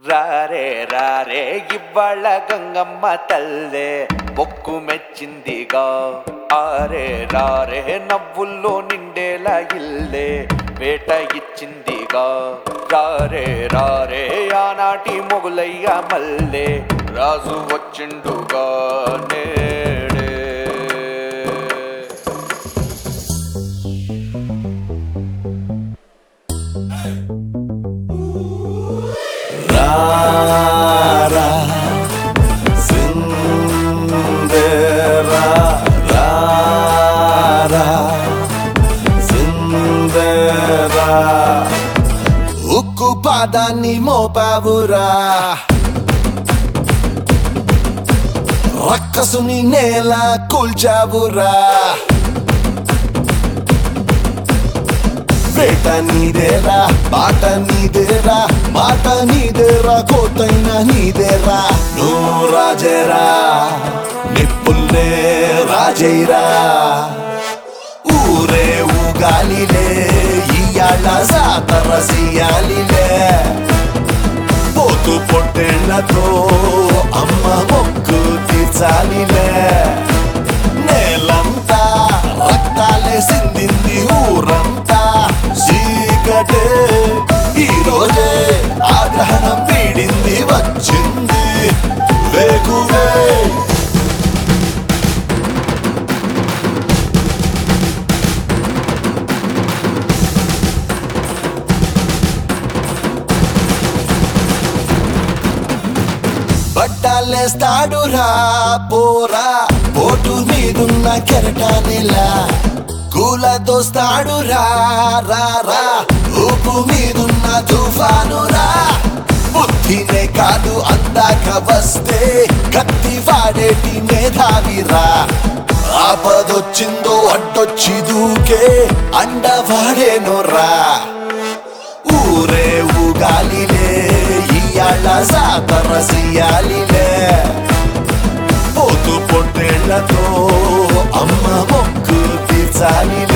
రారే రారే ఇవ్వాళ గంగమ్మ తల్లే మొక్కు మెచ్చిందిగా ఆరే రారే నవ్వుల్లో నిండేలా ఇల్లే వేట ఇచ్చిందిగా రారే రారే ఆనాటి మొగులయ్య మల్లే రాజు వచ్చిండుగా నేడే రారా సిందరా రారా సిందరా ఉక్కు పాదాన్ని మోపావురా రక్కసుని నేల కూల్చావురా వేట నీదేరా బాట నీదేరా మాట నీదేరా కోతైన నీదేరా నువ్వు రాజేరా నిప్పుల్లే రాజైరా ఊరే ఊగాలిలే ఇయాళ్ళ జాతర సియాలిలే పోతు పొట్టేళ్లతో అమ్మ మొక్కు తీర్చాలిలే నేలంతా రక్తాలే సిందింది ఊరంతా చీకటే ఈ రోజే ఆగ్రహణం పీడింది వచ్చింది వేగువే బట్టాలేస్తాడు రా పోరా పోటు మీదున్న కెరటానిలా కూల దోస్తాడు రా రా రా ఊపు మీదున్న తుఫాను రా బుద్ధినే కాదు అందాక వస్తే కత్తి వాడేటి మేధావిరా ఆపదొచ్చిందో అడ్డొచ్చి దూకే అండ వాడేనోరా ఊరే ఊగాలిలే ఇయాళ్ళ జాతర సియాలిలే పోతు పొట్టేళ్లతో అమ్మ మొక్కు తీర్చాలిలే